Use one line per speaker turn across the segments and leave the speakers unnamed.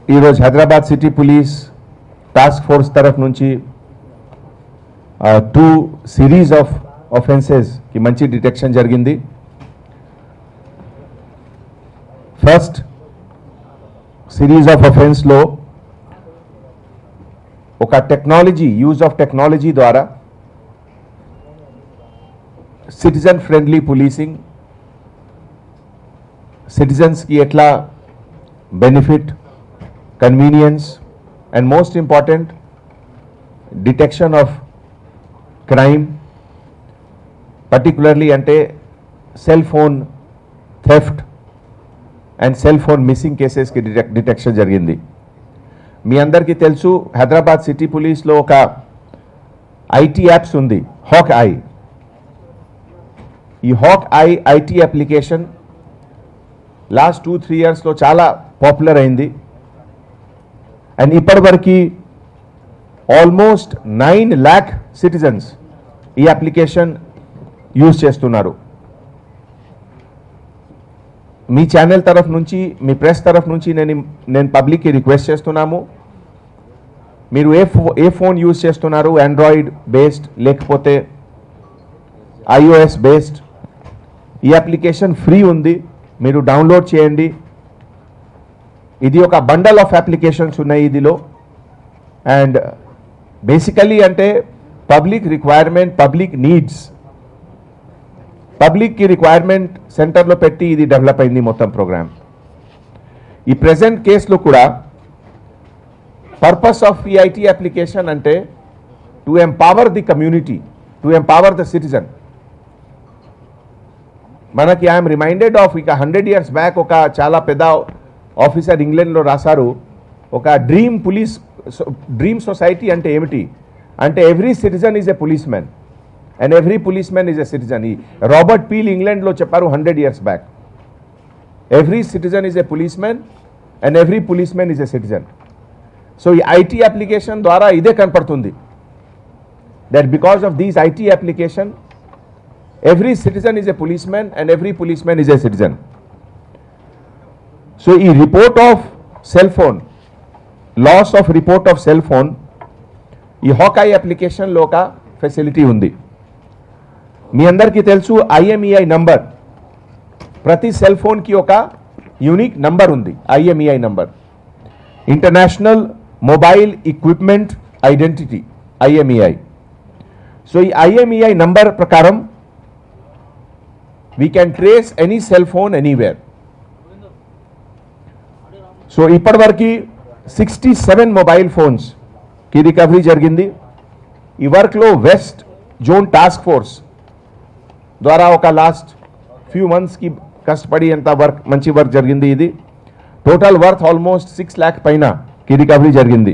ఈరోజు Hyderabad city police task force తరఫు నుంచి టూ సిరీస్ ఆఫ్ ఆఫెన్సెస్కి మంచి డిటెక్షన్ జరిగింది ఫస్ట్ సిరీస్ ఆఫ్ అఫెన్స్లో ఒక టెక్నాలజీ యూజ్ ఆఫ్ టెక్నాలజీ ద్వారా సిటిజన్ ఫ్రెండ్లీ పోలీసింగ్ సిటిజన్స్కి ఎట్లా benefit convenience and most important detection of crime particularly అంటే cell phone theft and cell phone missing కేసెస్కి డిటెక్ డిటెక్షన్ జరిగింది మీ అందరికీ తెలుసు హైదరాబాద్ సిటీ పోలీస్లో ఒక ఐటీ యాప్స్ ఉంది హాక్ ఐ ఈ Hawk Eye IT application last two three ఇయర్స్లో చాలా పాపులర్ అయింది అండ్ ఇప్పటివరకు ఆల్మోస్ట్ నైన్ ల్యాక్ సిటిజన్స్ ఈ అప్లికేషన్ యూజ్ చేస్తున్నారు మీ ఛానల్ తరఫు నుంచి మీ ప్రెస్ తరఫు నుంచి నేను నేను పబ్లిక్కి రిక్వెస్ట్ చేస్తున్నాము మీరు ఏ ఫో ఏ ఫోన్ యూజ్ చేస్తున్నారు ఆండ్రాయిడ్ బేస్డ్ లేకపోతే ఐఓఎస్ బేస్డ్ ఈ అప్లికేషన్ ఫ్రీ ఉంది మీరు డౌన్లోడ్ చేయండి ఇది ఒక బండల్ ఆఫ్ అప్లికేషన్స్ ఉన్నాయి ఇదిలో అండ్ బేసికలీ అంటే పబ్లిక్ రిక్వైర్మెంట్ పబ్లిక్ నీడ్స్ పబ్లిక్కి రిక్వైర్మెంట్ సెంటర్లో పెట్టి ఇది డెవలప్ అయింది మొత్తం ప్రోగ్రామ్ ఈ ప్రెసెంట్ కేసులో కూడా పర్పస్ ఆఫ్ ఈ ఐటీ అప్లికేషన్ అంటే to empower the community to empower the citizen మనకి ఐఎమ్ రిమైండెడ్ ఆఫ్ ఇక హండ్రెడ్ ఇయర్స్ బ్యాక్ ఒక చాలా పెద్ద ఆఫీసర్ ఇంగ్లాండ్లో రాశారు ఒక డ్రీమ్ పోలీస్ డ్రీమ్ సొసైటీ అంటే ఏమిటి అంటే every citizen is a policeman and every policeman is a citizen ఈ రాబర్ట్ పీల్ ఇంగ్లాండ్లో చెప్పారు hundred years back every citizen is a policeman and every policeman is a citizen so ఈ IT application ద్వారా ఇదే కనపడుతుంది that because of these IT application every citizen is a policeman and every policeman is a citizen so ఈ report of cell phone loss of report of cell phone ఈ Hawk Eye అప్లికేషన్లో ఒక facility ఉంది మీ అందరికీ తెలుసు ఐఎంఈఐ నంబర్ ప్రతి cell ఫోన్కి ఒక యూనిక్ నంబర్ ఉంది IMEI number international mobile equipment identity IMEI so ఈ ఐఎంఈఐ నంబర్ ప్రకారం we can trace any cell phone anywhere. So ఇప్పటివరకు సిక్స్టీ సెవెన్ మొబైల్ ఫోన్స్కి రికవరీ జరిగింది ఈ వర్క్లో వెస్ట్ జోన్ టాస్క్ ఫోర్స్ ద్వారా ఒక లాస్ట్ ఫ్యూ మంత్స్కి కష్టపడి ఎంత వర్క్ మంచి వర్క్ జరిగింది ఇది total worth almost six lakh పైన కి రికవరీ జరిగింది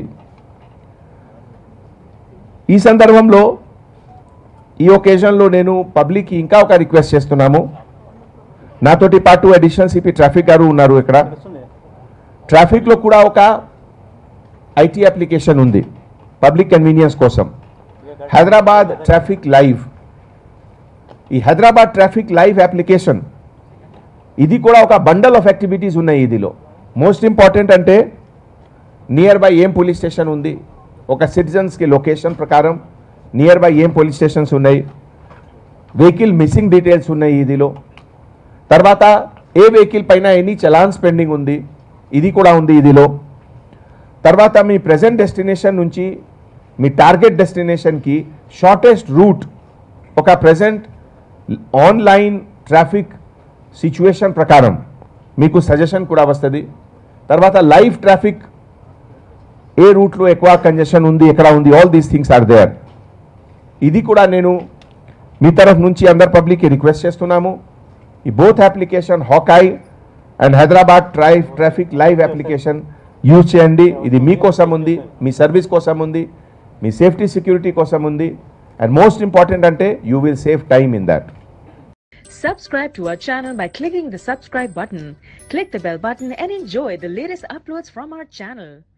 ఈ సందర్భంలో ఈ ఒకేజన్లో నేను పబ్లిక్ ఇంకా ఒక రిక్వెస్ట్ చేస్తున్నాము నాతోటి పాటు అడిషనల్ సిపి ట్రాఫిక్ గారు ఉన్నారు ఇక్కడ ట్రాఫిక్లో కూడా ఒక ఐటీ అప్లికేషన్ ఉంది పబ్లిక్ కన్వీనియన్స్ కోసం హైదరాబాద్ ట్రాఫిక్ లైవ్ ఈ హైదరాబాద్ ట్రాఫిక్ లైవ్ అప్లికేషన్ ఇది కూడా ఒక బండల్ ఆఫ్ యాక్టివిటీస్ ఉన్నాయి ఇదిలో మోస్ట్ ఇంపార్టెంట్ అంటే నియర్ బై ఏం పోలీస్ స్టేషన్ ఉంది ఒక సిటిజన్స్కి లొకేషన్ ప్రకారం నియర్ బై ఏం పోలీస్ స్టేషన్స్ ఉన్నాయి వెహికల్ మిస్సింగ్ డీటెయిల్స్ ఉన్నాయి ఇదిలో తర్వాత ఏ వెహికల్ పైన ఎన్ని చలాన్స్ పెండింగ్ ఉంది ఇది కూడా ఉంది ఇదిలో తర్వాత మీ ప్రజెంట్ డెస్టినేషన్ నుంచి మీ టార్గెట్ డెస్టినేషన్కి షార్టెస్ట్ రూట్ ఒక ప్రజెంట్ ఆన్లైన్ ట్రాఫిక్ సిచ్యువేషన్ ప్రకారం మీకు సజెషన్ కూడా వస్తుంది తర్వాత లైవ్ ట్రాఫిక్ ఏ రూట్లో ఎక్కువ కంజెషన్ ఉంది ఎక్కడ ఉంది all these things are there ఇది కూడా నేను మీ తరఫు నుంచి అందరు పబ్లిక్కి రిక్వెస్ట్ చేస్తున్నాము ఈ both application Hawk Eye and Hyderabad ట్రై ట్రాఫిక్ లైవ్ అప్లికేషన్ యూజ్ చేయండి ఇది మీకోసం ఉంది మీ సర్వీస్ కోసం ఉంది మీ సేఫ్టీ సెక్యూరిటీ కోసం ఉంది అండ్ మోస్ట్ ఇంపార్టెంట్ అంటే you will save time in that
Subscribe to our channel by clicking the subscribe button. Click the bell button and enjoy the latest uploads from our channel.